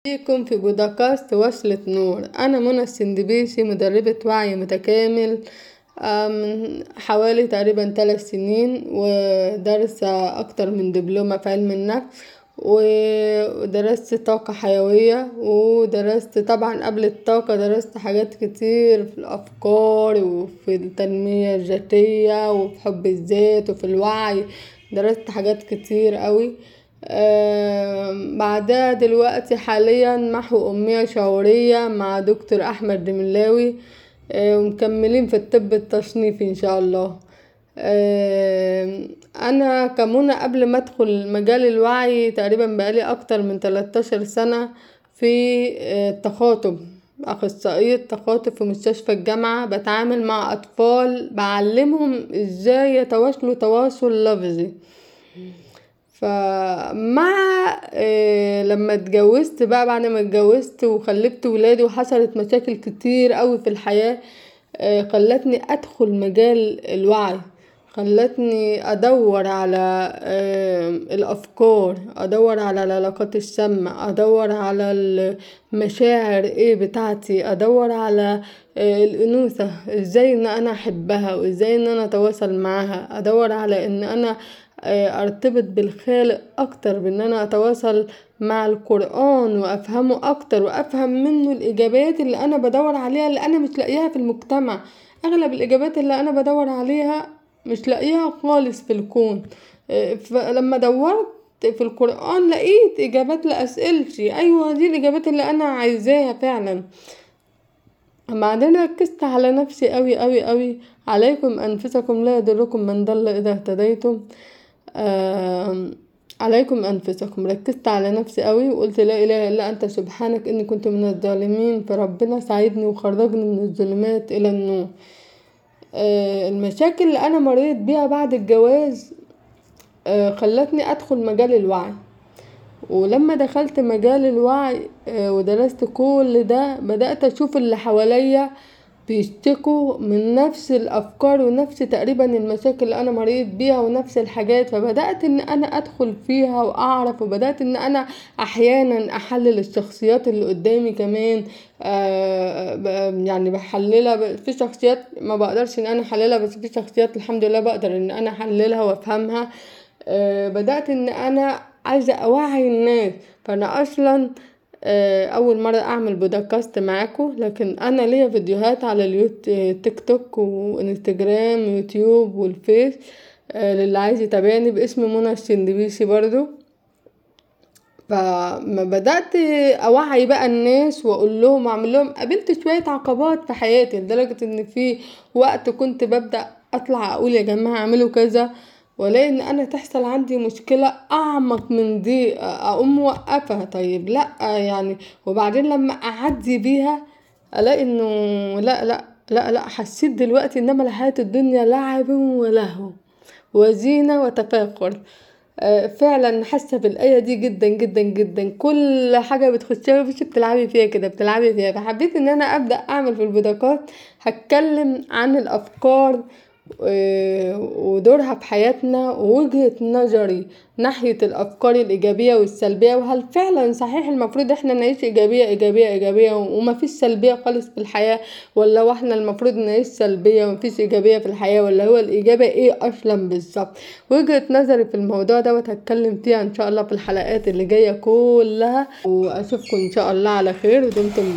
بيكم في بودكاست وصلة نور أنا منى السندبيسي مدربة وعي متكامل من حوالي تقريبا ثلاث سنين ودارسة أكتر من دبلومة في علم النفس ودرست طاقة حيوية ودرست طبعا قبل الطاقة درست حاجات كتير في الأفكار وفي التنمية الذاتية وفي حب الذات وفي الوعي درست حاجات كتير اوي بعدها دلوقتي حاليا محو أمية شعورية مع دكتور أحمد دملاوي ومكملين في الطب التصنيفي ان شاء الله انا كمنى قبل ما ادخل مجال الوعي تقريبا بقالي اكتر من تلاتاشر سنة في التخاطب اخصائية تخاطب في مستشفى الجامعة بتعامل مع اطفال بعلمهم ازاي يتواصلوا تواصل لفظي فمع لما اتجوزت بقى بعد ما اتجوزت وخلفت ولادي وحصلت مشاكل كتير اوي في الحياة خلتني ادخل مجال الوعي خلتني ادور على الافكار ادور على العلاقات السامة ادور على المشاعر ايه بتاعتي ادور على الانوثة ازاي ان انا احبها وازاي ان انا اتواصل معاها ادور على ان انا ارتبط بالخالق اكتر بان انا اتواصل مع القرآن وافهمه اكتر وافهم منه الاجابات اللي انا بدور عليها اللي انا مش لاقياها في المجتمع اغلب الاجابات اللي انا بدور عليها مش لاقياها خالص في الكون فلما دورت في القرآن لقيت اجابات لاسئلتي ايوه دي الاجابات اللي انا عايزاها فعلا بعدين ركزت على نفسي اوي اوي اوي عليكم انفسكم لا يضركم من ضل اذا اهتديتم عليكم انفسكم ركزت على نفسي اوي وقولت لا اله الا انت سبحانك اني كنت من الظالمين فربنا ساعدني وخرجني من الظلمات الى النور المشاكل اللي انا مريت بيها بعد الجواز خلتني ادخل مجال الوعي ولما دخلت مجال الوعي ودرست كل ده بدأت اشوف اللي حواليا بيشتكوا من نفس الافكار ونفس تقريبا المشاكل اللي انا مريت بيها ونفس الحاجات فبدأت ان انا ادخل فيها واعرف وبدأت ان انا احيانا احلل الشخصيات اللي قدامي كمان يعني بحللها في شخصيات ما بقدرش ان انا احللها بس في شخصيات الحمد لله بقدر ان انا احللها وافهمها بدأت ان انا عايزة اوعي الناس فانا اصلا اول مرة اعمل بودكاست معاكو لكن انا ليا فيديوهات على التيك توك وانستجرام ويوتيوب والفيس للي عايز يتابعني باسم منى السندبيسي برضو فما بدأت اوعي بقى الناس واقولهم واعملهم قابلت شوية عقبات في حياتي لدرجة ان في وقت كنت ببدأ اطلع اقول يا جماعة اعملوا كذا والاقي ان انا تحصل عندي مشكلة اعمق من دي اقوم موقفة طيب لا يعني وبعدين لما اعدي بيها الاقي انه لا لا لا لا حسيت دلوقتي انما الحياة الدنيا لعب ولهو وزينة وتفاخر فعلا حاسة بالايه دي جدا جدا جدا كل حاجة بتخشيها مش بتلعبي فيها كده بتلعبي فيها فحبيت ان انا ابدأ اعمل في البودكاست هتكلم عن الافكار ودورها في حياتنا ووجهة نظري ناحية الافكار الايجابية والسلبية وهل فعلا صحيح المفروض احنا نعيش ايجابية ايجابية ايجابية ومفيش سلبية خالص في الحياة ولا هو احنا المفروض نعيش سلبية ومفيش ايجابية في الحياة ولا هو الاجابة ايه اصلا بالظبط وجهة نظري في الموضوع دوت هتكلم فيها ان شاء الله في الحلقات اللي جاية كلها واشوفكم ان شاء الله على خير ودمتم